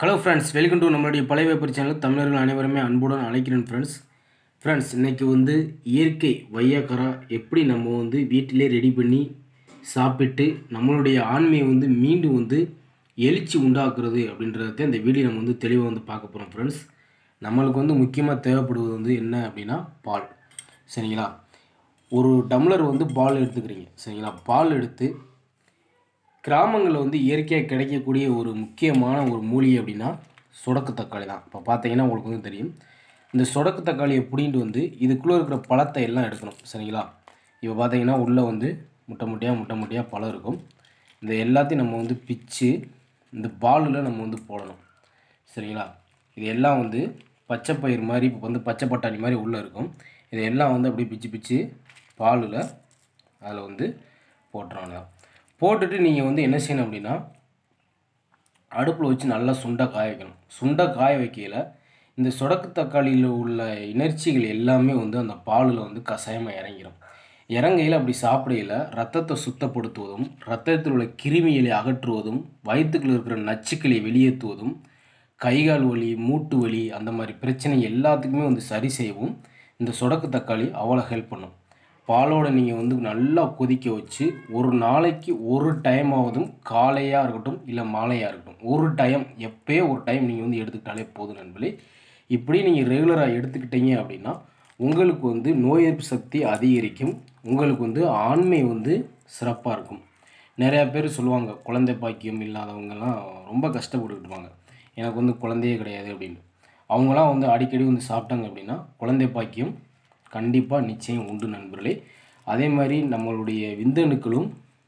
hello friends welcome to நம்மளுடைய பழைய paper channel தமிழர்கள் அனைவருமே அன்புடன் அழைக்கிறேன் ஃப்ரெண்ட்ஸ் ஃப்ரெண்ட்ஸ் இன்றைக்கி வந்து இயற்கை வையாக்கரா எப்படி நம்ம வந்து வீட்டிலே ரெடி பண்ணி சாப்பிட்டு நம்மளுடைய ஆண்மையை வந்து மீண்டும் வந்து எழுச்சி உண்டாக்குறது அப்படின்றத இந்த வீடியோ நம்ம வந்து தெளிவாக வந்து பார்க்க போகிறோம் ஃப்ரெண்ட்ஸ் நம்மளுக்கு வந்து முக்கியமாக தேவைப்படுவது வந்து என்ன அப்படின்னா பால் சரிங்களா ஒரு டம்ளர் வந்து பால் எடுத்துக்கிறீங்க சரிங்களா பால் எடுத்து கிராமங்களில் வந்து இயற்கையாக கிடைக்கக்கூடிய ஒரு முக்கியமான ஒரு மூலிகை அப்படின்னா சொடக்கு தக்காளி தான் இப்போ பார்த்தீங்கன்னா உங்களுக்கு வந்து தெரியும் இந்த சொடக்கு தக்காளியை பிடிங்கிட்டு வந்து இதுக்குள்ளே இருக்கிற பழத்தை எல்லாம் எடுக்கணும் சரிங்களா இப்போ பார்த்தீங்கன்னா உள்ளே வந்து முட்டை முட்டையாக முட்டை முட்டையாக பழம் இருக்கும் இந்த எல்லாத்தையும் நம்ம வந்து பிச்சு இந்த பாலில் நம்ம வந்து போடணும் சரிங்களா இது எல்லாம் வந்து பச்சை பயிர் மாதிரி இப்போ வந்து பச்சை பட்டாணி மாதிரி உள்ளே இருக்கும் இது எல்லாம் வந்து அப்படியே பிச்சு பிச்சு பாலில் அதில் வந்து போட்டுறாங்க போட்டுட்டு நீங்கள் வந்து என்ன செய்யணும் அப்படின்னா அடுப்பில் வச்சு நல்லா சுண்டை காய வைக்கணும் சுண்டை காய வைக்கையில் இந்த சொடக்கு தக்காளியில் உள்ள இணர்ச்சிகள் எல்லாமே வந்து அந்த பாலில் வந்து கஷாயமாக இறங்கிடும் இறங்கையில் அப்படி சாப்பிடையில் ரத்தத்தை சுத்தப்படுத்துவதும் ரத்தத்தில் உள்ள கிருமிகளை அகற்றுவதும் வயிற்றுக்குள்ள இருக்கிற நச்சுக்களை வெளியேற்றுவதும் கைகால் வலி மூட்டு வலி அந்த மாதிரி பிரச்சனை எல்லாத்துக்குமே வந்து சரி செய்யவும் இந்த சொடக்கு தக்காளி அவ்வளோ ஹெல்ப் பண்ணும் பாலோட நீங்கள் வந்து நல்லா கொதிக்க வச்சு ஒரு நாளைக்கு ஒரு டைம் ஆவதும் காலையாக இருக்கட்டும் இல்லை மாலையாக இருக்கட்டும் ஒரு டைம் எப்போயோ ஒரு டைம் நீங்கள் வந்து எடுத்துக்கிட்டாலே போதும் நண்பர்களே இப்படி நீங்கள் ரெகுலராக எடுத்துக்கிட்டீங்க அப்படின்னா உங்களுக்கு வந்து நோய் எதிர்ப்பு சக்தி அதிகரிக்கும் உங்களுக்கு வந்து ஆண்மை வந்து சிறப்பாக இருக்கும் நிறையா பேர் சொல்லுவாங்க குழந்தை பாக்கியம் இல்லாதவங்கெல்லாம் ரொம்ப கஷ்டப்பட்டுக்கிட்டு இருப்பாங்க எனக்கு வந்து குழந்தையே கிடையாது அப்படின்னு அவங்களாம் வந்து அடிக்கடி வந்து சாப்பிட்டாங்க அப்படின்னா குழந்தை பாக்கியம் கண்டிப்பாக நிச்சயம் உண்டு நண்பர்களே அதே மாதிரி நம்மளுடைய விந்தணுக்களும்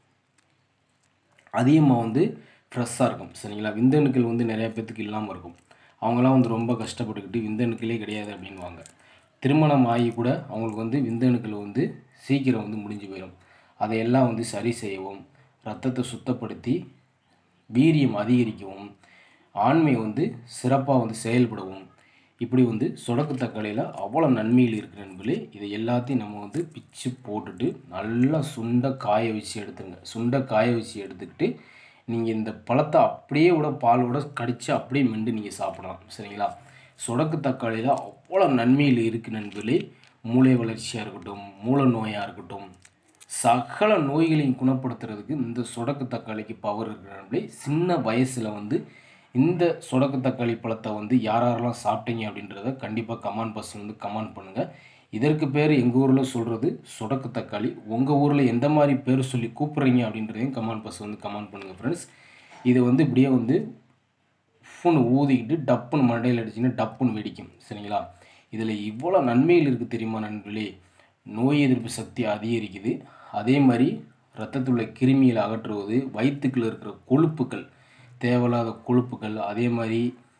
அதிகமாக வந்து ஃப்ரெஷ்ஷாக இருக்கும் சரிங்களா விந்தணுக்கள் வந்து நிறைய பேர்த்துக்கு இல்லாமல் இருக்கும் அவங்களாம் வந்து ரொம்ப கஷ்டப்பட்டுக்கிட்டு விந்தணுக்களே கிடையாது அப்படின்வாங்க திருமணம் ஆகி கூட அவங்களுக்கு வந்து விந்தணுக்கள் வந்து சீக்கிரம் வந்து முடிஞ்சு போயிடும் அதையெல்லாம் வந்து சரி செய்யவும் ரத்தத்தை சுத்தப்படுத்தி வீரியம் அதிகரிக்கவும் ஆண்மை வந்து சிறப்பாக வந்து செயல்படவும் இப்படி வந்து சொடக்கு தக்காளியில் அவ்வளோ நன்மைகள் இருக்குது நண்பர்களே இதை எல்லாத்தையும் நம்ம வந்து பிச்சு போட்டுட்டு நல்லா சுண்டை காய வச்சு எடுத்துருங்க சுண்டை காய வச்சு எடுத்துக்கிட்டு நீங்கள் இந்த பழத்தை அப்படியே விட பாலோட கடித்து அப்படியே மெண்டு நீங்கள் சாப்பிடலாம் சரிங்களா சொடக்கு தக்காளியில் அவ்வளோ நன்மைகள் இருக்குது நண்பர்களே மூளை வளர்ச்சியாக இருக்கட்டும் மூல நோயாக இருக்கட்டும் சகல நோய்களையும் குணப்படுத்துறதுக்கு இந்த சொடக்கு தக்காளிக்கு பவர் இருக்கிற நண்பர்களே சின்ன வயசில் வந்து இந்த சொடக்கு தக்காளி பழத்தை வந்து யார் யாரெல்லாம் சாப்பிட்டீங்க அப்படின்றத கண்டிப்பாக கமெண்ட் பாக்ஸில் வந்து கமெண்ட் பண்ணுங்கள் இதற்கு பேர் எங்கள் ஊரில் சொல்கிறது சொடக்கு தக்காளி உங்கள் ஊரில் எந்த மாதிரி பேர் சொல்லி கூப்பிட்றீங்க அப்படின்றதையும் கமெண்ட் பாக்ஸ் வந்து கமெண்ட் பண்ணுங்கள் ஃப்ரெண்ட்ஸ் இது வந்து இப்படியே வந்து ஃபோன் ஊதிக்கிட்டு டப்புன்னு மண்டையில் அடிச்சுன்னா டப்புன்னு வெடிக்கும் சரிங்களா இதில் இவ்வளோ நன்மைகள் இருக்குது தெரியுமா நண்பர்களே நோய் எதிர்ப்பு சக்தி அதிகரிக்குது அதே மாதிரி ரத்தத்தில் உள்ள கிருமிகளை அகற்றுவது வயிற்றுக்குள்ள இருக்கிற கொழுப்புக்கள் தேவையில்லாத கொழுப்புகள் அதே மாதிரி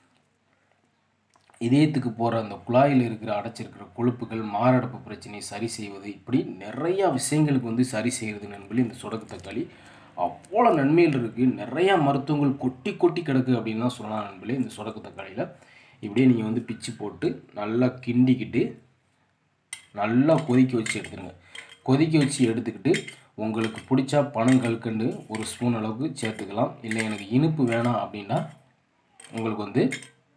இதயத்துக்கு போகிற அந்த குழாயில் இருக்கிற அடைச்சிருக்கிற கொழுப்புகள் மாரடைப்பு பிரச்சனையை சரி செய்வது இப்படி நிறையா விஷயங்களுக்கு வந்து சரி செய்கிறது நண்பர்களே இந்த சொடக்கு தக்காளி அவ்வளோ நன்மைகள் இருக்குது நிறையா மருத்துவங்கள் கொட்டி கொட்டி கிடக்கு அப்படின்னு தான் சொல்லலாம் நண்பர்களே இந்த சொடக்கு தக்காளியில் இப்படியே நீங்கள் வந்து பிச்சு போட்டு நல்லா கிண்டிக்கிட்டு நல்லா கொதிக்க வச்சு எடுத்துருங்க கொதிக்க வச்சு எடுத்துக்கிட்டு உங்களுக்கு பிடிச்சா பனம் கல்கண்டு ஒரு ஸ்பூன் அளவுக்கு சேர்த்துக்கலாம் இல்லை எனக்கு இனிப்பு வேணாம் அப்படின்னா உங்களுக்கு வந்து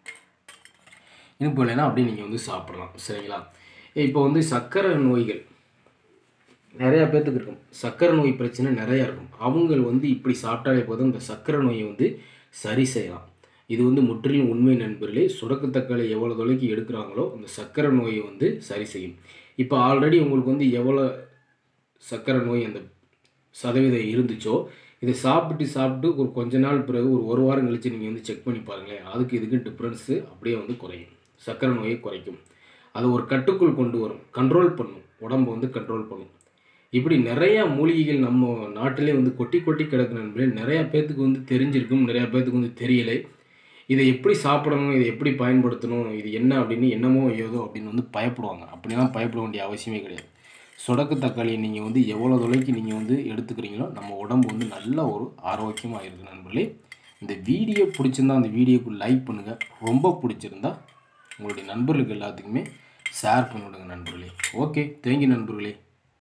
இனிப்பு இல்லைன்னா அப்படியே நீங்கள் வந்து சாப்பிடலாம் சரிங்களா இப்போ வந்து சர்க்கரை நோய்கள் நிறையா பேர்த்துக்கு இருக்கும் சர்க்கரை நோய் பிரச்சனை நிறையா இருக்கும் அவங்க வந்து இப்படி சாப்பிட்டாலே போதும் இந்த சர்க்கரை நோயை வந்து சரி செய்யலாம் இது வந்து முற்றிலும் உண்மை நண்பர்களே சுடக்கு தக்காளி எவ்வளோ தொலைக்கு எடுக்கிறாங்களோ அந்த சர்க்கரை நோயை வந்து சரி செய்யும் இப்போ ஆல்ரெடி உங்களுக்கு வந்து எவ்வளோ சர்க்கரை நோய் அந்த சதவீதம் இருந்துச்சோ இதை சாப்பிட்டு சாப்பிட்டு ஒரு கொஞ்ச நாள் பிறகு ஒரு ஒரு வாரம் கழித்து நீங்கள் வந்து செக் பண்ணி பாருங்களேன் அதுக்கு இதுக்கு டிஃப்ரென்ஸு அப்படியே வந்து குறையும் சர்க்கரை நோயை குறைக்கும் அது ஒரு கட்டுக்குள் கொண்டு வரும் கண்ட்ரோல் பண்ணும் உடம்பு வந்து கண்ட்ரோல் பண்ணும் இப்படி நிறையா மூலிகைகள் நம்ம நாட்டிலே வந்து கொட்டி கொட்டி கிடக்கு நண்பர்களே நிறையா பேர்த்துக்கு வந்து தெரிஞ்சிருக்கும் நிறையா பேர்த்துக்கு வந்து தெரியலை இதை எப்படி சாப்பிடணும் இதை எப்படி பயன்படுத்தணும் இது என்ன அப்படின்னு என்னமோ ஏதோ அப்படின்னு வந்து பயப்படுவாங்க அப்படிலாம் பயப்பட வேண்டிய அவசியமே கிடையாது சொடக்கு தக்காளியை நீங்கள் வந்து எவ்வளோ தொலைக்கு நீங்கள் வந்து எடுத்துக்கிறீங்களோ நம்ம உடம்பு வந்து நல்ல ஒரு ஆரோக்கியமாக இருக்குது நண்பர்களே இந்த வீடியோ பிடிச்சிருந்தா அந்த வீடியோக்கு லைக் பண்ணுங்கள் ரொம்ப பிடிச்சிருந்தா உங்களுடைய நண்பர்களுக்கு எல்லாத்துக்குமே ஷேர் பண்ணிவிடுங்க நண்பர்களே ஓகே தேங்க்யூ நண்பர்களே